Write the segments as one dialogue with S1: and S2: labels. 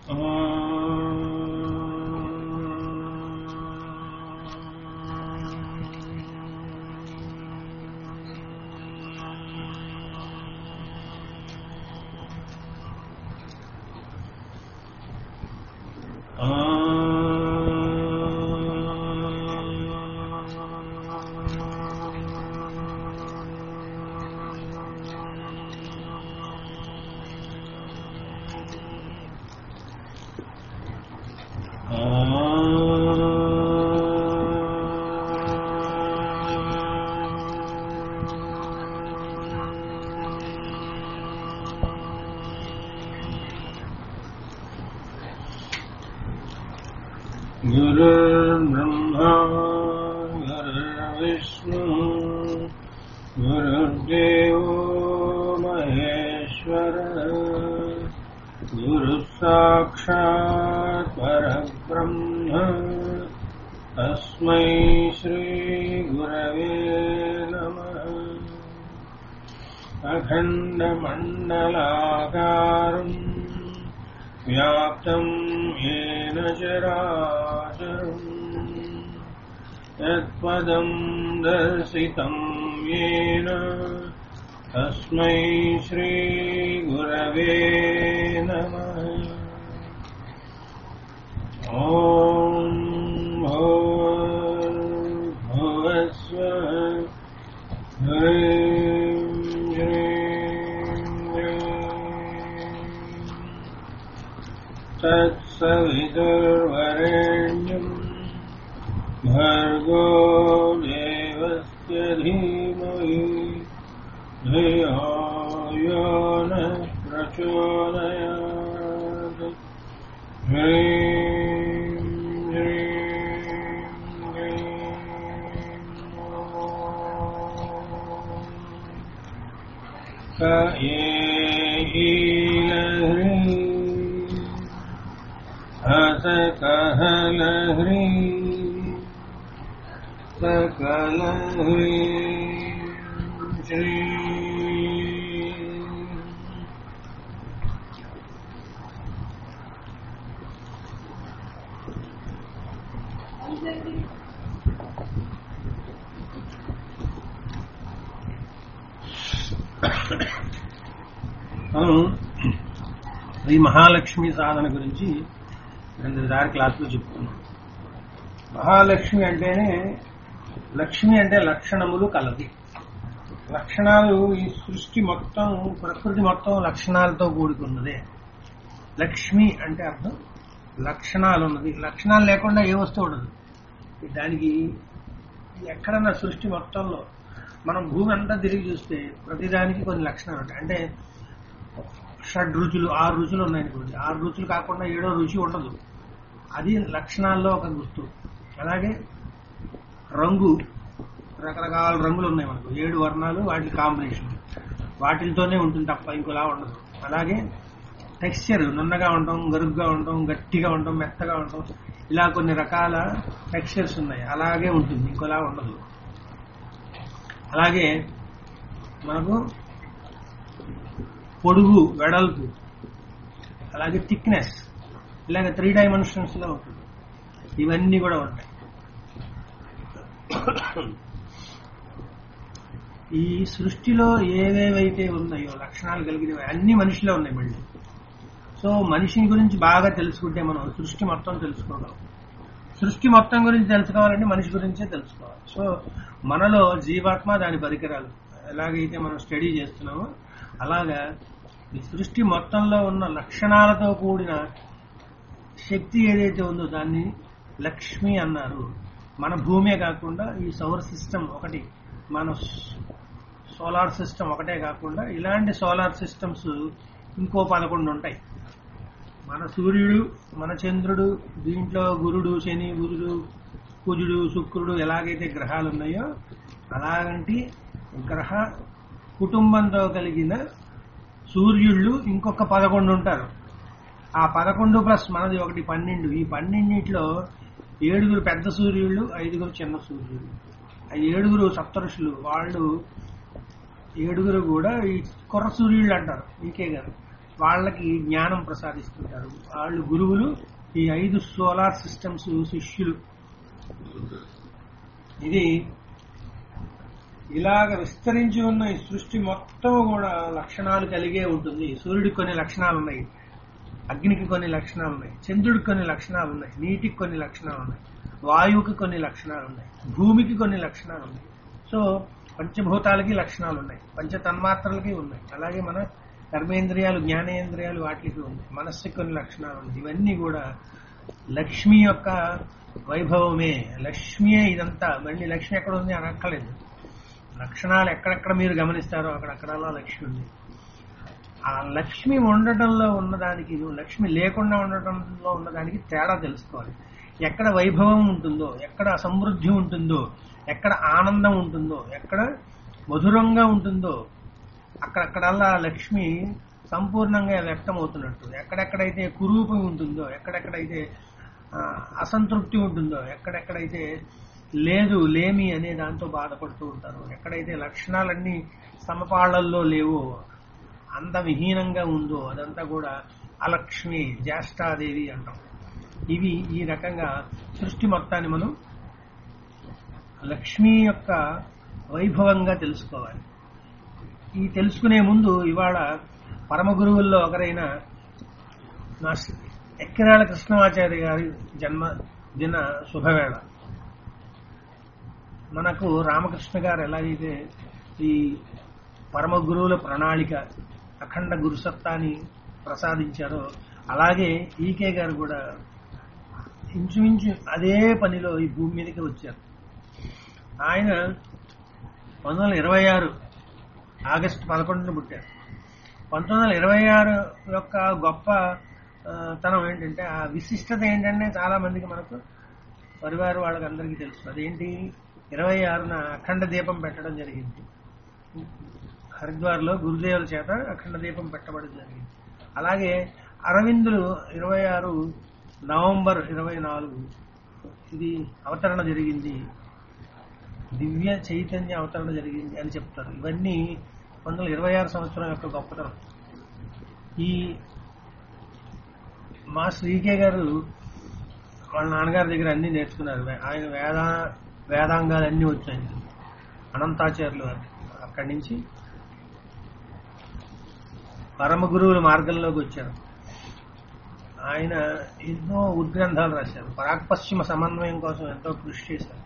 S1: गुरुर्ब्रह्मा गुरुर्विष्णु गुरुर्देवो महेश्वर गुरुः साक्षात् परब्रह्म तस्मै श्रीगुरवे नमः अखण्डमण्डलाकारम् व्याप्तम् येन चराचरम् यत्पदम् दर्शितम् येन तस्मै श्रीगुरवे नमः ॐ भूर्भुवस्व ह्रीं ह्रीं ह्रीं तत्सवितुर्वरेण्यम् भर्गो देवस्य धीमहि धियो यो नः प्रचोदयात् ह्रीं ह्रीं ह्रीं ॐ क ईलह्री हस कहलह्री सकलह्री श्री అవును ఈ మహాలక్ష్మి సాధన గురించి రెండు దారి క్లాసులో చెప్పుకున్నాం మహాలక్ష్మి అంటేనే లక్ష్మి అంటే లక్షణములు కలది లక్షణాలు ఈ సృష్టి మొత్తం ప్రకృతి మొత్తం లక్షణాలతో కూడుకున్నదే లక్ష్మి అంటే అర్థం లక్షణాలు ఉన్నది లక్షణాలు లేకుండా ఏ వస్తువు ఉండదు దానికి ఎక్కడన్నా సృష్టి మొత్తంలో మనం భూమి అంతా తిరిగి చూస్తే ప్రతిదానికి కొన్ని లక్షణాలు ఉంటాయి అంటే షడ్ రుచులు ఆరు రుచులు ఉన్నాయనుకోండి ఆరు రుచులు కాకుండా ఏడో రుచి ఉండదు అది లక్షణాల్లో ఒక గుర్తు అలాగే రంగు రకరకాల రంగులు ఉన్నాయి మనకు ఏడు వర్ణాలు వాటి కాంబినేషన్ వాటితోనే ఉంటుంది తప్ప ఇంకోలా ఉండదు అలాగే టెక్స్చర్ నున్నగా ఉండటం గరుగ్గా ఉండటం గట్టిగా ఉండటం మెత్తగా ఉండటం ఇలా కొన్ని రకాల టెక్స్చర్స్ ఉన్నాయి అలాగే ఉంటుంది ఇంకోలా ఉండదు అలాగే మనకు పొడుగు వెడల్పు అలాగే థిక్నెస్ ఇలాగ త్రీ డైమెన్షన్స్ లో ఉంటుంది ఇవన్నీ కూడా ఉంటాయి ఈ సృష్టిలో ఏవేవైతే ఉన్నాయో లక్షణాలు కలిగినవి అన్ని మనిషిలో ఉన్నాయి మళ్ళీ సో మనిషిని గురించి బాగా తెలుసుకుంటే మనం సృష్టి మొత్తం తెలుసుకోగలం సృష్టి మొత్తం గురించి తెలుసుకోవాలంటే మనిషి గురించే తెలుసుకోవాలి సో మనలో జీవాత్మ దాని పరికరాలు ఎలాగైతే మనం స్టడీ చేస్తున్నామో అలాగా ఈ సృష్టి మొత్తంలో ఉన్న లక్షణాలతో కూడిన శక్తి ఏదైతే ఉందో దాన్ని లక్ష్మి అన్నారు మన భూమే కాకుండా ఈ సౌర సిస్టమ్ ఒకటి మన సోలార్ సిస్టమ్ ఒకటే కాకుండా ఇలాంటి సోలార్ సిస్టమ్స్ ఇంకో పదకొండు ఉంటాయి మన సూర్యుడు మన చంద్రుడు దీంట్లో గురుడు శని గురుడు కుజుడు శుక్రుడు ఎలాగైతే గ్రహాలు ఉన్నాయో అలాగంటి గ్రహ కుటుంబంతో కలిగిన సూర్యుళ్ళు ఇంకొక పదకొండు ఉంటారు ఆ పదకొండు ప్లస్ మనది ఒకటి పన్నెండు ఈ పన్నెండిట్లో ఏడుగురు పెద్ద సూర్యుళ్ళు ఐదుగురు చిన్న సూర్యుళ్ళు ఆ ఏడుగురు సప్తరుషులు వాళ్ళు ఏడుగురు కూడా ఈ కుర్ర సూర్యుళ్ళు అంటారు ఇంకే గారు వాళ్ళకి జ్ఞానం ప్రసాదిస్తుంటారు వాళ్ళు గురువులు ఈ ఐదు సోలార్ సిస్టమ్స్ శిష్యులు ఇది ఇలాగ విస్తరించి ఉన్న ఈ సృష్టి మొత్తం కూడా లక్షణాలు కలిగే ఉంటుంది సూర్యుడికి కొన్ని లక్షణాలు ఉన్నాయి అగ్నికి కొన్ని లక్షణాలు ఉన్నాయి చంద్రుడికి కొన్ని లక్షణాలు ఉన్నాయి నీటికి కొన్ని లక్షణాలు ఉన్నాయి వాయువుకి కొన్ని లక్షణాలు ఉన్నాయి భూమికి కొన్ని లక్షణాలు ఉన్నాయి సో పంచభూతాలకి లక్షణాలు ఉన్నాయి పంచ తన్మాత్రలకి ఉన్నాయి అలాగే మన కర్మేంద్రియాలు జ్ఞానేంద్రియాలు వాటికి ఉన్నాయి మనస్సుకి కొన్ని లక్షణాలు ఉన్నాయి ఇవన్నీ కూడా లక్ష్మి యొక్క వైభవమే లక్ష్మియే ఇదంతా మళ్ళీ లక్ష్మి ఎక్కడ ఉంది అని అక్కర్లేదు లక్షణాలు ఎక్కడెక్కడ మీరు గమనిస్తారో అక్కడక్కడలా లక్ష్మి ఉంది ఆ లక్ష్మి ఉండటంలో ఉన్నదానికి లక్ష్మి లేకుండా ఉండటంలో ఉన్నదానికి తేడా తెలుసుకోవాలి ఎక్కడ వైభవం ఉంటుందో ఎక్కడ సమృద్ధి ఉంటుందో ఎక్కడ ఆనందం ఉంటుందో ఎక్కడ మధురంగా ఉంటుందో అక్కడక్కడల్లా లక్ష్మి సంపూర్ణంగా వ్యక్తమవుతున్నట్టు ఎక్కడెక్కడైతే కురూపం ఉంటుందో ఎక్కడెక్కడైతే ఆ, అసంతృప్తి ఉంటుందో ఎక్కడెక్కడైతే లేదు లేమి అనే దాంతో బాధపడుతూ ఉంటారు ఎక్కడైతే లక్షణాలన్నీ సమపాళ్లల్లో లేవో అందవిహీనంగా ఉందో అదంతా కూడా అలక్ష్మి జ్యేష్ఠాదేవి అంటాం ఇవి ఈ రకంగా సృష్టి మొత్తాన్ని మనం లక్ష్మి యొక్క వైభవంగా తెలుసుకోవాలి ఈ తెలుసుకునే ముందు ఇవాళ పరమ గురువుల్లో ఒకరైన మా ఎక్కిరాల కృష్ణమాచార్య గారి జన్మదిన శుభవేళ మనకు రామకృష్ణ గారు ఎలాగైతే ఈ పరమ గురువుల ప్రణాళిక అఖండ గురుసత్తాని ప్రసాదించారో అలాగే ఈకే గారు కూడా ఇంచుమించు అదే పనిలో ఈ భూమి మీదకి వచ్చారు ఆయన పంతొమ్మిది వందల ఇరవై ఆరు ఆగస్టు పదకొండున పుట్టారు పంతొమ్మిది వందల ఇరవై ఆరు యొక్క గొప్ప ఆ, తనం ఏంటంటే ఆ విశిష్టత ఏంటంటే చాలా మందికి మనకు పరివారు వాళ్ళకి అందరికీ తెలుసు అదేంటి ఇరవై ఆరున అఖండ దీపం పెట్టడం జరిగింది హరిద్వార్లో గురుదేవుల చేత అఖండ దీపం పెట్టబడి జరిగింది అలాగే అరవిందులు ఇరవై ఆరు నవంబర్ ఇరవై నాలుగు ఇది అవతరణ జరిగింది దివ్య చైతన్య అవతరణ జరిగింది అని చెప్తారు ఇవన్నీ పంతొమ్మిది వందల ఇరవై ఆరు సంవత్సరం యొక్క గొప్పతనం ఈ మా శ్రీకే గారు వాళ్ళ నాన్నగారి దగ్గర అన్ని నేర్చుకున్నారు వే- ఆయన వేద వేదాంగాలు అన్నీ వచ్చాయి అనంతాచార్యులు వారు అక్కడి నుంచి పరమ గురువుల మార్గంలోకి వచ్చారు ఆయన ఎన్నో ఉద్గ్రంథాలు రాశారు పరాక్ పశ్చిమ సమన్వయం కోసం ఎంతో కృషి చేశారు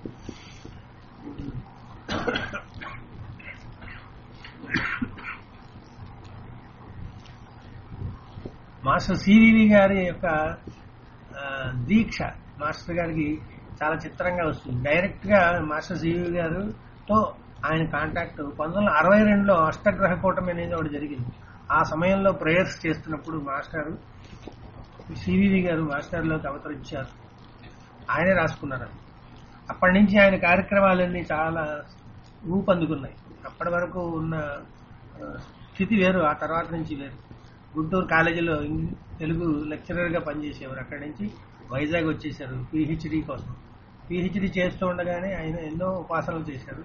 S1: మాస్టర్ సివివి గారి యొక్క ఆ, దీక్ష మాస్టర్ గారికి చాలా చిత్రంగా వస్తుంది డైరెక్ట్ గా మాస్టర్ సివివి గారుతో ఆయన కాంటాక్ట్ పంతొమ్మిది వందల అరవై రెండులో అష్టగ్రహ కూటమి అనేది ఒకటి జరిగింది ఆ సమయంలో ప్రేయర్స్ చేస్తున్నప్పుడు మాస్టర్ సివివి గారు మాస్టర్లోకి అవతరించారు ఆయనే రాసుకున్నారు అది. అప్పటి నుంచి ఆయన కార్యక్రమాలన్నీ చాలా ఊపందుకున్నాయి అప్పటి వరకు ఉన్న ఆ, స్థితి వేరు ఆ తర్వాత నుంచి వేరు గుంటూరు కాలేజీలో ఇంగ్- తెలుగు లెక్చరర్ గా పనిచేసేవారు అక్కడి నుంచి వైజాగ్ వచ్చేసారు పిహెచ్డి కోసం పిహెచ్డి చేస్తూ ఉండగానే ఆయన ఎన్నో ఉపాసనలు చేశారు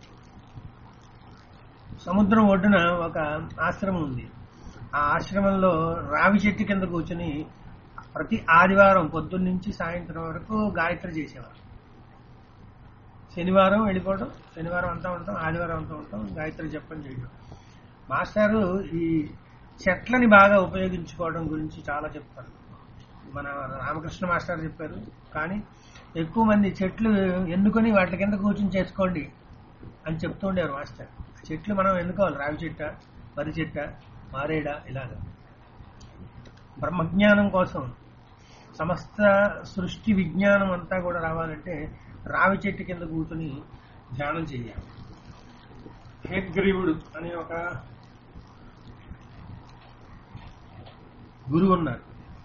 S1: సముద్రం ఒడ్డున ఒక ఆశ్రమం ఉంది ఆ ఆశ్రమంలో రావి చెట్టు కింద కూర్చుని ప్రతి ఆదివారం పొద్దున్న నుంచి సాయంత్రం వరకు గాయత్రి చేసేవారు శనివారం వెళ్ళిపోవడం శనివారం అంతా ఉంటాం ఆదివారం అంతా ఉంటాం గాయత్రి జపం చేయడం మాస్టారు ఈ చెట్లని బాగా ఉపయోగించుకోవడం గురించి చాలా చెప్తారు మన రామకృష్ణ మాస్టర్ చెప్పారు కానీ ఎక్కువ మంది చెట్లు ఎన్నుకొని వాటి కింద కూర్చుని చేసుకోండి అని చెప్తూ ఉండేవారు మాస్టర్ ఆ చెట్లు మనం ఎన్నుకోవాలి రావి చెట్ట వరి చెట్ట మారేడ ఇలాగ బ్రహ్మజ్ఞానం కోసం సమస్త సృష్టి విజ్ఞానం అంతా కూడా రావాలంటే రావి చెట్టు కింద కూర్చుని ధ్యానం చేయాలి హేగ్రీవుడు అనే ఒక గురువు ఉన్నారు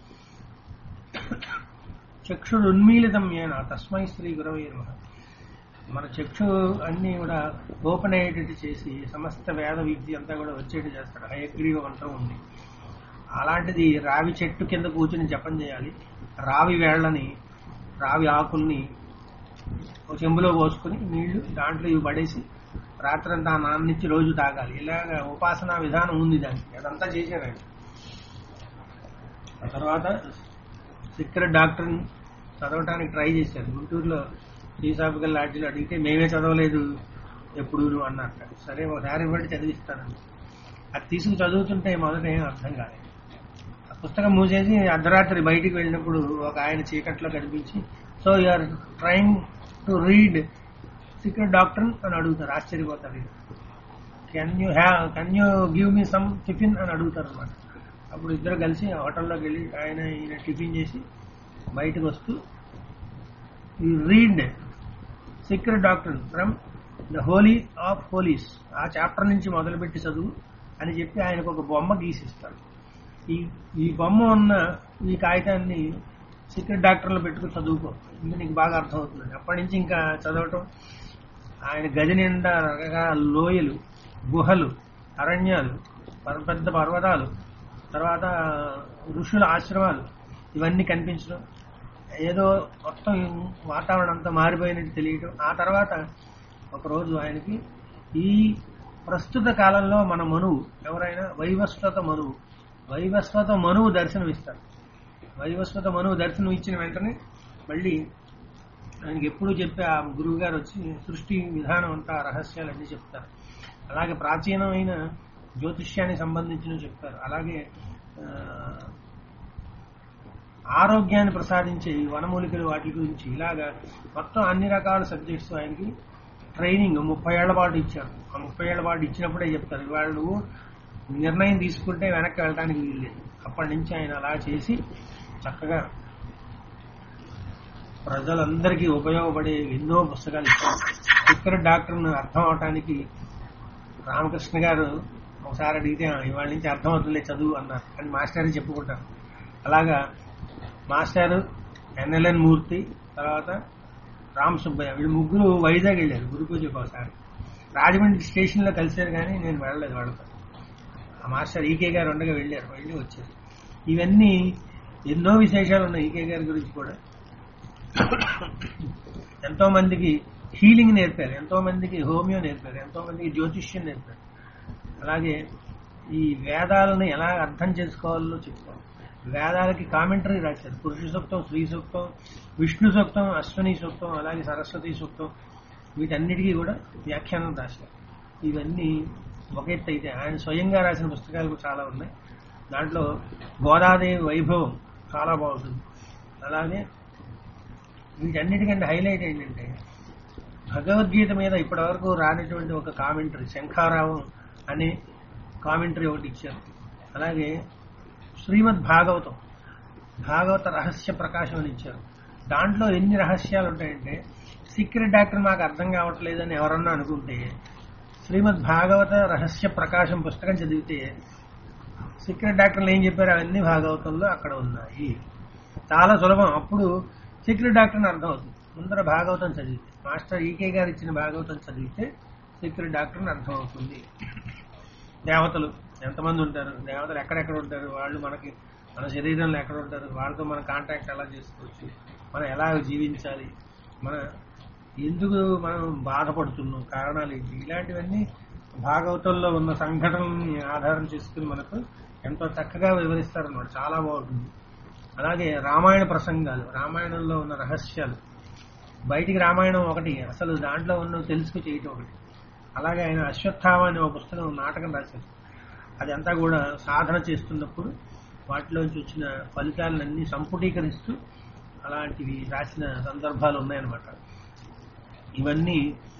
S1: చక్షుడు ఉన్మీలితం ఏనా తస్మై శ్రీ గురవే నమః మన చక్షు అన్ని కూడా ఓపెన్ అయ్యేటట్టు చేసి సమస్త వేద విద్య అంతా కూడా వచ్చేట్టు చేస్తాడు హయగ్రీవ మంత్రం ఉంది అలాంటిది రావి చెట్టు కింద కూర్చుని జపం చేయాలి రావి వేళ్ళని రావి ఆకుల్ని ఒక చెంబులో పోసుకుని నీళ్లు దాంట్లో ఇవి పడేసి రాత్రంతా నాన్నిచ్చి రోజు తాగాలి ఇలాగ ఉపాసనా విధానం ఉంది దానికి అదంతా చేశారండి ఆ తర్వాత సీక్రెట్ డాక్టర్ చదవటానికి ట్రై చేశారు గుంటూరులో శ్రీసాబికల్ లాడ్జిలో అడిగితే మేమే చదవలేదు ఎప్పుడు నువ్వు అన్నట్ట సరే ఒకసారి ఇవ్వండి చదివిస్తాను అది తీసుకు చదువుతుంటే మొదట ఏం అర్థం కాలేదు ఆ పుస్తకం మూసేసి అర్ధరాత్రి బయటికి వెళ్ళినప్పుడు ఒక ఆయన చీకట్లో కనిపించి so you are trying to read secret doctrine అని అడుగుతారు ఆశ్చర్యపోతారు can you have can you give me some tiffin అని అడుగుతారు అనమాట అప్పుడు ఇద్దరు కలిసి హోటల్లోకి వెళ్ళి ఆయన ఈయన టిఫిన్ చేసి బయటకు వస్తూ you read secret doctrine from the holy of holies ఆ చాప్టర్ నుంచి మొదలుపెట్టి చదువు అని చెప్పి ఆయనకు ఒక బొమ్మ గీసిస్తాడు ఈ ఈ బొమ్మ ఉన్న ఈ కాగితాన్ని సీక్రెట్ డాక్టర్లో పెట్టుకుని చదువుకో ఇంకా నీకు బాగా అర్థమవుతుంది అప్పటి నుంచి ఇంకా చదవటం ఆయన గది నిండా రకరకాల లోయలు గుహలు అరణ్యాలు పర్- పెద్ద పర్వతాలు తర్వాత ఋషుల ఆశ్రమాలు ఇవన్నీ కనిపించడం ఏదో మొత్తం వాతావరణం అంతా మారిపోయినట్టు తెలియటం ఆ తర్వాత ఒకరోజు ఆయనకి ఈ ప్రస్తుత కాలంలో మన మనువు ఎవరైనా వైవస్వత మనువు వైవస్వత మనువు దర్శనమిస్తాడు వైవస్వత మనువు దర్శనం ఇచ్చిన వెంటనే మళ్ళీ ఆయనకి ఎప్పుడు చెప్పే ఆ గురువు గారు వచ్చి సృష్టి విధానం అంతా రహస్యాలన్నీ చెప్తారు అలాగే ప్రాచీనమైన జ్యోతిష్యానికి సంబంధించినవి చెప్తారు అలాగే ఆ, ఆరోగ్యాన్ని ప్రసాదించే ఈ వనమూలికలు వాటి గురించి ఇలాగా మొత్తం అన్ని రకాల సబ్జెక్ట్స్ ఆయనకి ట్రైనింగ్ ముప్పై ఏళ్ల పాటు ఇచ్చారు ఆ ముప్పై ఏళ్ల పాటు ఇచ్చినప్పుడే చెప్తారు ఇవాళ నువ్వు నిర్ణయం తీసుకుంటే వెనక్కి వెళ్ళడానికి వీల్లేదు అప్పటి నుంచి ఆయన అలా చేసి చక్కగా ప్రజలందరికీ ఉపయోగపడే ఎన్నో పుస్తకాలు ఇచ్చారు ఇక్కడ డాక్టర్ను అర్థం అవటానికి రామకృష్ణ గారు ఒకసారి అడిగితే "ఆ, ఇవాళ నుంచి అర్థం అవుతుందిలే చదువు అన్నారు అని మాస్టర్ చెప్పుకుంటారు అలాగా మాస్టర్ ఎన్ఎల్ఎన్ మూర్తి తర్వాత రామ్ సుబ్బయ్య వీళ్ళు ముగ్గురు వైజాగ్ వెళ్ళారు గురు పూజకు ఒకసారి రాజమండ్రి స్టేషన్లో కలిశారు కానీ నేను వెళ్ళలేదు వాళ్ళతో ఆ మాస్టర్ ఈకే గారు ఉండగా వెళ్ళారు వెళ్ళి వచ్చారు ఇవన్నీ ఎన్నో విశేషాలు ఉన్నాయి ఈకే గారి గురించి కూడా ఎంతో మందికి హీలింగ్ నేర్పారు ఎంతో మందికి హోమియో నేర్పారు ఎంతో మందికి జ్యోతిష్యం నేర్పారు అలాగే ఈ వేదాలను ఎలా అర్థం చేసుకోవాలో చెప్తారు వేదాలకి కామెంటరీ రాశారు పురుష సూక్తం స్త్రీ సూక్తం విష్ణు సూక్తం అశ్వని సూక్తం అలాగే సరస్వతి సూక్తం వీటన్నిటికీ కూడా వ్యాఖ్యానం రాశారు ఇవన్నీ ఒక ఎత్తు అయితే ఆయన స్వయంగా రాసిన పుస్తకాలు కూడా చాలా ఉన్నాయి దాంట్లో గోదాదేవి వైభవం చాలా బాగుంటుంది అలాగే వీటన్నిటికంటే హైలైట్ ఏంటంటే భగవద్గీత మీద ఇప్పటివరకు రానటువంటి ఒక కామెంటరీ శంఖారావం అనే కామెంటరీ ఒకటి ఇచ్చారు అలాగే శ్రీమద్ భాగవతం భాగవత రహస్య ప్రకాశం అని ఇచ్చారు దాంట్లో ఎన్ని రహస్యాలు ఉంటాయంటే సీక్రెట్ డాక్టర్ మాకు అర్థం కావట్లేదని ఎవరన్నా అనుకుంటే శ్రీమద్ భాగవత రహస్య ప్రకాశం పుస్తకం చదివితే సీక్రెట్ డాక్టర్లు ఏం చెప్పారు అవన్నీ భాగవతంలో అక్కడ ఉన్నాయి చాలా సులభం అప్పుడు సీక్రెట్ డాక్టర్ని అర్థమవుతుంది ముందర భాగవతం చదివితే మాస్టర్ ఈకే గారు ఇచ్చిన భాగవతం చదివితే సీక్రెట్ డాక్టర్ని అర్థమవుతుంది దేవతలు ఎంతమంది ఉంటారు దేవతలు ఎక్కడెక్కడ ఉంటారు వాళ్ళు మనకి మన శరీరంలో ఎక్కడ ఉంటారు వాళ్ళతో మన కాంటాక్ట్ ఎలా చేసుకోవచ్చు మనం ఎలా జీవించాలి మన ఎందుకు మనం బాధపడుతున్నాం కారణాలు ఏంటి ఇలాంటివన్నీ భాగవతంలో ఉన్న సంఘటనల్ని ఆధారం చేసుకుని మనకు ఎంతో చక్కగా వివరిస్తారన్నమాట చాలా బాగుంటుంది అలాగే రామాయణ ప్రసంగాలు రామాయణంలో ఉన్న రహస్యాలు బయటికి రామాయణం ఒకటి అసలు దాంట్లో ఉన్న తెలుసుకు చేయటం ఒకటి అలాగే ఆయన అశ్వత్థామ అనే ఒక పుస్తకం నాటకం రాశారు అదంతా కూడా సాధన చేస్తున్నప్పుడు వాటిలోంచి వచ్చిన ఫలితాలన్నీ సంపుటీకరిస్తూ అలాంటివి రాసిన సందర్భాలు ఉన్నాయన్నమాట ఇవన్నీ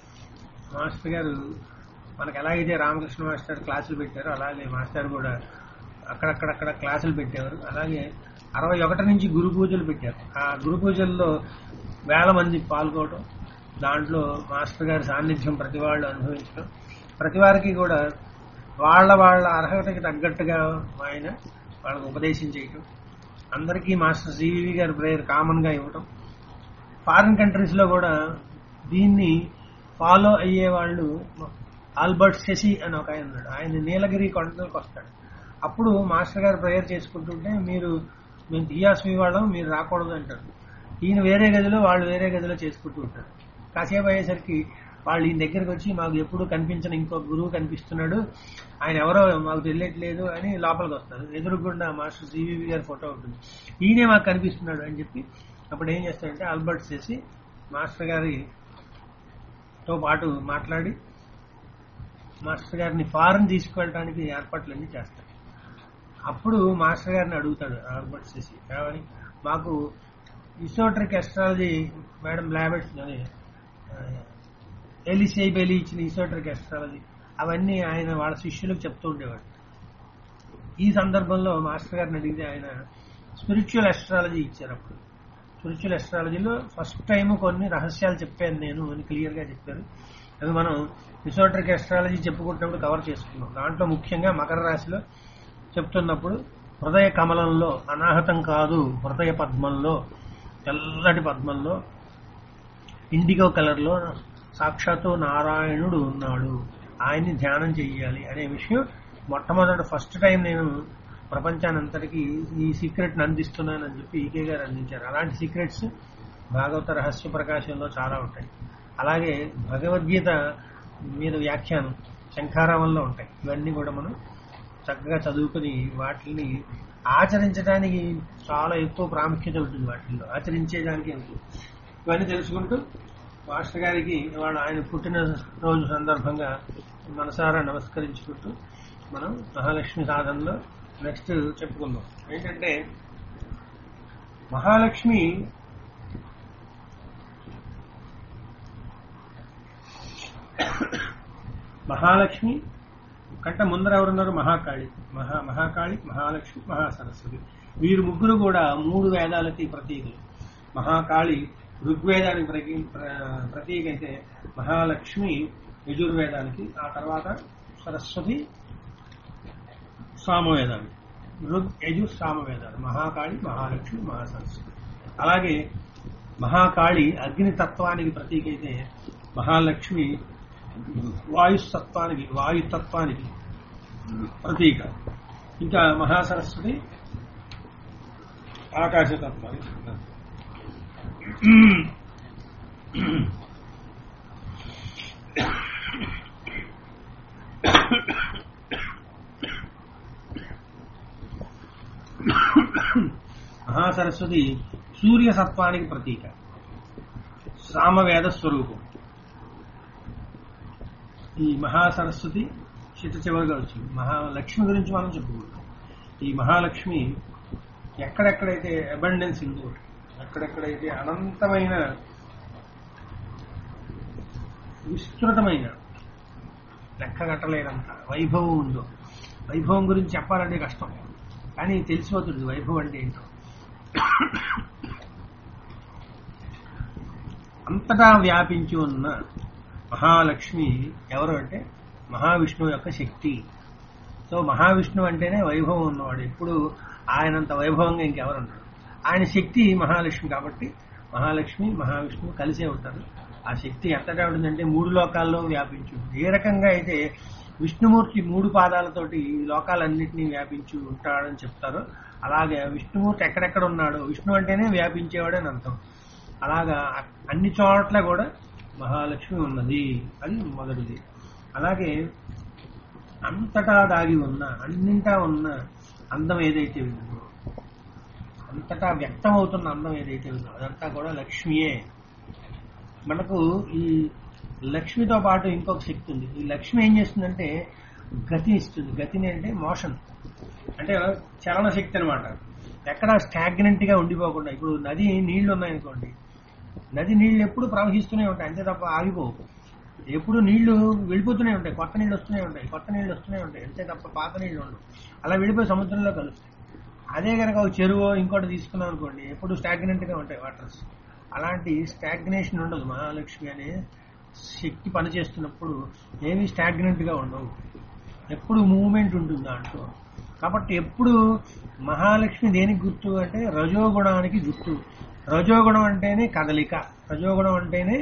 S1: మాస్టర్ గారు మనకు ఎలాగైతే రామకృష్ణ మాస్టర్ క్లాసులు పెట్టారో అలాగే మాస్టర్ కూడా అక్కడక్కడక్కడ క్లాసులు పెట్టేవారు అలాగే అరవై ఒకటి నుంచి గురు పూజలు పెట్టారు ఆ గురు పూజల్లో వేల మంది పాల్గొవడం దాంట్లో మాస్టర్ గారి సాన్నిధ్యం ప్రతి వాళ్ళు అనుభవించడం ప్రతి వారికి కూడా వాళ్ళ వాళ్ళ అర్హతకి తగ్గట్టుగా ఆయన వాళ్ళకి ఉపదేశం చేయటం అందరికీ మాస్టర్ సివివి గారి ప్రేయర్ కామన్ గా ఇవ్వటం ఫారిన్ కంట్రీస్ లో కూడా దీన్ని ఫాలో అయ్యే వాళ్ళు ఆల్బర్ట్ శశి అని ఒక ఆయన ఉన్నాడు ఆయన నీలగిరి కొండలకు వస్తాడు అప్పుడు మాస్టర్ గారు ప్రేయర్ చేసుకుంటుంటే మీరు మేము దియాస్మి వాళ్ళం మీరు రాకూడదు అంటారు ఈయన వేరే గదిలో వాళ్ళు వేరే గదిలో చేసుకుంటూ ఉంటారు కాసేపు అయ్యేసరికి వాళ్ళు ఈయన దగ్గరికి వచ్చి మాకు ఎప్పుడు కనిపించిన ఇంకో గురువు కనిపిస్తున్నాడు ఆయన ఎవరో మాకు తెలియట్లేదు అని లోపలికి వస్తారు ఎదురుగుండా మాస్టర్ సివివి గారి ఫోటో ఉంటుంది ఈయనే మాకు కనిపిస్తున్నాడు అని చెప్పి అప్పుడు ఏం చేస్తారంటే ఆల్బర్ట్స్ చేసి మాస్టర్ గారితో పాటు మాట్లాడి మాస్టర్ గారిని ఫారెన్ తీసుకువెళ్ళడానికి ఏర్పాట్లన్నీ చేస్తాడు అప్పుడు మాస్టర్ గారిని అడుగుతాడు ఆల్బర్ట్ చేసి ఏమని మాకు ఇసోట్రిక్ ఎస్ట్రాలజీ మేడం లాబెట్స్ అని ఎలిసై బెలి ఇచ్చిన ఇసోట్రిక్ ఎస్ట్రాలజీ అవన్నీ ఆయన వాళ్ళ శిష్యులకు చెప్తూ ఉండేవాడు ఈ సందర్భంలో మాస్టర్ గారిని అడిగితే ఆయన స్పిరిచువల్ ఎస్ట్రాలజీ ఇచ్చారు అప్పుడు స్పిరిచువల్ ఎస్ట్రాలజీలో ఫస్ట్ టైం కొన్ని రహస్యాలు చెప్పాను నేను అని క్లియర్ గా చెప్పారు అవి మనం ఇసోట్రిక్ ఎస్ట్రాలజీ చెప్పుకుంటున్నప్పుడు కవర్ చేసుకున్నాం దాంట్లో ముఖ్యంగా మకర రాశిలో చెప్తున్నప్పుడు హృదయ కమలంలో అనాహతం కాదు హృదయ పద్మంలో తెల్లటి పద్మంలో ఇండిగో కలర్ లో సాక్షాత్తు నారాయణుడు ఉన్నాడు ఆయన్ని ధ్యానం చెయ్యాలి అనే విషయం మొట్టమొదటి ఫస్ట్ టైం నేను ప్రపంచానంతటికి ఈ సీక్రెట్ ని అందిస్తున్నానని చెప్పి ఈకే గారు అందించారు అలాంటి సీక్రెట్స్ భాగవత రహస్య ప్రకాశంలో చాలా ఉంటాయి అలాగే భగవద్గీత మీద వ్యాఖ్యానం శంఖారామంలో ఉంటాయి ఇవన్నీ కూడా మనం చక్కగా చదువుకుని వాటిని ఆచరించడానికి చాలా ఎక్కువ ప్రాముఖ్యత ఉంటుంది వాటిల్లో ఆచరించేదానికి ఉంటుంది ఇవన్నీ తెలుసుకుంటూ మాస్టర్ గారికి ఇవాళ ఆయన పుట్టిన రోజు సందర్భంగా మనసారా నమస్కరించుకుంటూ మనం మహాలక్ష్మి సాధనలో నెక్స్ట్ చెప్పుకుందాం ఏంటంటే మహాలక్ష్మి మహాలక్ష్మి కంటే ముందర ఎవరున్నారు మహాకాళి మహా మహాకాళి మహాలక్ష్మి మహాసరస్వతి వీరు ముగ్గురు కూడా మూడు వేదాలకి ప్రతీకలు మహాకాళి ఋగ్వేదానికి ప్రతీ- ప్ర- ప్రతీక అయితే మహాలక్ష్మి యజుర్వేదానికి ఆ తర్వాత సరస్వతి సామవేదానికి ఋగ్ యజుర్ సామవేదాలు మహాకాళి మహాలక్ష్మి మహాసరస్వతి అలాగే మహాకాళి అగ్ని తత్వానికి ప్రతీక అయితే మహాలక్ష్మి వాయుస్తత్వానికి వాయుతత్వానికి ప్రతీక ఇంకా మహాసరస్వతి ఆకాశతత్వానికి మహాసరస్వతి సూర్య సత్వానికి ప్రతీక సామవేద స్వరూపం ఈ మహాసరస్వతి చిట్ట చివరిగా వచ్చింది మహాలక్ష్మి గురించి మనం చెప్పుకుంటాం ఈ మహాలక్ష్మి ఎక్కడెక్కడైతే అబండెన్స్ ఉందో ఎక్కడెక్కడైతే అనంతమైన విస్తృతమైన లెక్కగట్టలేనంత వైభవం ఉందో వైభవం గురించి చెప్పాలంటే కష్టం కానీ తెలిసిపోతుంది వైభవం అంటే ఏంటో అంతటా వ్యాపించి ఉన్న మహాలక్ష్మి ఎవరు అంటే మహావిష్ణువు యొక్క శక్తి సో మహావిష్ణువు అంటేనే వైభవం ఉన్నవాడు ఎప్పుడు ఆయనంత వైభవంగా ఇంకెవరు ఉంటారు ఆయన శక్తి మహాలక్ష్మి కాబట్టి మహాలక్ష్మి మహావిష్ణువు కలిసే ఉంటారు ఆ శక్తి ఎంతటా ఉంటుందంటే మూడు లోకాల్లో వ్యాపించి ఉంటుంది ఏ రకంగా అయితే విష్ణుమూర్తి మూడు పాదాలతోటి ఈ లోకాలన్నింటినీ వ్యాపించి ఉంటాడని చెప్తారో అలాగే విష్ణుమూర్తి ఎక్కడెక్కడ ఉన్నాడో విష్ణు అంటేనే వ్యాపించేవాడని అర్థం అలాగా అన్ని చోట్ల కూడా మహాలక్ష్మి ఉన్నది అది మొదటిది అలాగే అంతటా దాగి ఉన్న అన్నింటా ఉన్న అందం ఏదైతే ఉందో అంతటా వ్యక్తం అవుతున్న అందం ఏదైతే ఉందో అదంతా కూడా లక్ష్మియే మనకు ఈ లక్ష్మితో పాటు ఇంకొక శక్తి ఉంది ఈ లక్ష్మి ఏం చేస్తుందంటే గతి ఇస్తుంది గతిని అంటే మోషన్ అంటే చలన శక్తి అనమాట ఎక్కడ స్టాగ్నెంట్ గా ఉండిపోకుండా ఇప్పుడు నది నీళ్లు ఉన్నాయనుకోండి నది నీళ్లు ఎప్పుడు ప్రవహిస్తూనే ఉంటాయి అంతే తప్ప ఆగిపోవు ఎప్పుడు నీళ్లు వెళ్ళిపోతూనే ఉంటాయి కొత్త నీళ్లు వస్తూనే ఉంటాయి కొత్త నీళ్లు వస్తూనే ఉంటాయి అంతే తప్ప పాత నీళ్లు ఉండవు అలా వెళ్ళిపోయి సముద్రంలో కలుస్తాయి అదే కనుక ఒక చెరువు ఇంకోటి తీసుకున్నాం అనుకోండి ఎప్పుడు స్టాగ్నెంట్ గా ఉంటాయి వాటర్స్ అలాంటి స్టాగ్నేషన్ ఉండదు మహాలక్ష్మి అనే శక్తి పనిచేస్తున్నప్పుడు ఏమీ స్టాగ్నెంట్ గా ఉండవు ఎప్పుడు మూవ్మెంట్ ఉంటుంది దాంట్లో కాబట్టి ఎప్పుడు మహాలక్ష్మి దేనికి గుర్తు అంటే రజోగుణానికి గుర్తు రజోగుణం అంటేనే కదలిక రజోగుణం అంటేనే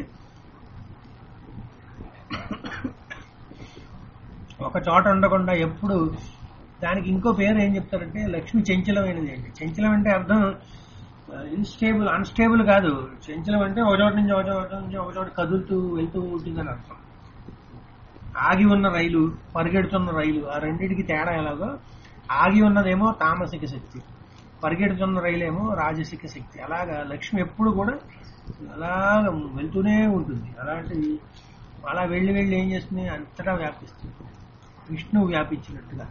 S1: ఒక చోట ఉండకుండా ఎప్పుడు దానికి ఇంకో పేరు ఏం చెప్తారంటే లక్ష్మి చంచలమైనది అండి చంచలం అంటే అర్థం ఇన్స్టేబుల్ అన్స్టేబుల్ కాదు చంచలం అంటే ఒక చోట నుంచి ఒక చోట నుంచి ఒక చోట కదులుతూ వెళ్తూ ఉంటుందని అర్థం ఆగి ఉన్న రైలు పరిగెడుతున్న రైలు ఆ రెండింటికి తేడా ఎలాగో ఆగి ఉన్నదేమో తామసిక శక్తి పరిగెడుతున్న రైలు ఏమో రాజసిక శక్తి అలాగా లక్ష్మి ఎప్పుడు కూడా అలాగ వెళ్తూనే ఉంటుంది అలాంటి అలా వెళ్ళి వెళ్ళి ఏం చేస్తుంది అంతటా వ్యాపిస్తుంది విష్ణువు వ్యాపించినట్టుగా